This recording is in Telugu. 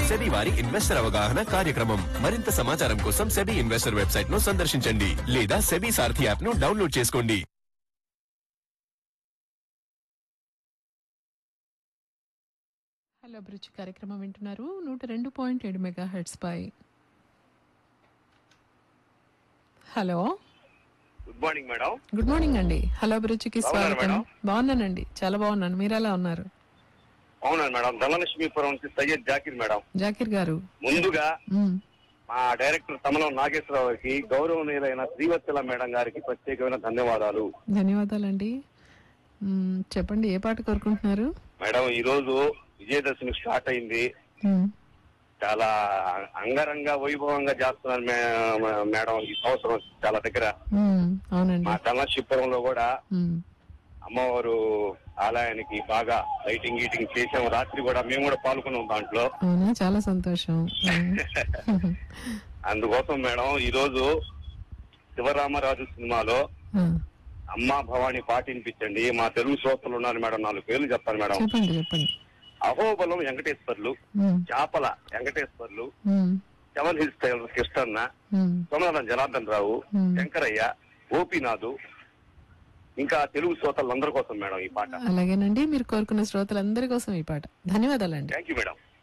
సెబీ వారి ఇన్వెస్టర్ అవగాహన కార్యక్రమం మరింత సమాచారం కోసం సెబీ ఇన్వెస్టర్ వెబ్సైట్ ను సందర్శించండి లేదా సెబీ సారథి యాప్ ను డౌన్లోడ్ చేసుకోండి హలో అభిరుచి కార్యక్రమం వింటున్నారు నూట రెండు పాయింట్ ఏడు మెగా హెడ్స్ పై hello good morning madam good morning అండి హలో అభిరుచికి బాగున్నారా స్వాగతం మేడం? బాగున్నానండి చాలా బాగున్నాను మీరు ఎలా ఉన్నారు అవునండి మేడం ధనలక్ష్మీపురం నుంచి సయ్యద్ జాకిర్ మేడం జాకిర్ గారు ముందుగా మ్మ్. మా డైరెక్టర్ తమలం నాగేశ్వరరావుకి గౌరవనీయులైన శ్రీవత్సల మేడం గారికి ప్రత్యేకమైన ధన్యవాదాలు ధన్యవాదాలండి మ్మ్, చెప్పండి ఏ పాట కోరుకుంటున్నారు మేడం ఈ రోజు విజయదశమి స్టార్ట్ అయింది మ్మ్. చాలా అంగరంగ వైభవంగా చేస్తున్నారు మే- మేడం ఈ సంవత్సరం చాలా దగ్గర మ్మ్, అవునండి మా ధనలక్ష్మీపురంలో కూడా మ్మ్. అమ్మవారు ఆలయానికి బాగా లైటింగ్ గీటింగ్ చేసాము రాత్రి కూడా మేము కూడా పాల్గొన్నాం దాంట్లో అవునా చాలా సంతోషం మ్మ్. అందుకోసం మేడం ఈ రోజు శివరామరాజు సినిమాలో ఆ, అమ్మా భవాని పాట వినిపించండి మా తెలుగు శ్రోతలు ఉన్నారు మేడం నాలుగు పేర్లు చెప్పాలి మేడం చెప్పండి చెప్పండి అహోబలం వెంకటేశ్వర్లు మ్మ్. చాపల వెంకటేశ్వర్లు మ్మ్. సెవెన్ హిల్స్ టైలర్ కృష్ణన్న మ్మ్. సోమనాథన్ జనార్దన్ రావు Hmm. శంకరయ్య గోపీనాథు ఇంకా తెలుగు శ్రోతలందరి కోసం మేడం ఈ పాట అలాగేనండి మీరు కోరుకున్న శ్రోతలందరి కోసం ఈ పాట ధన్యవాదాలండి థ్యాంక్ యూ మేడం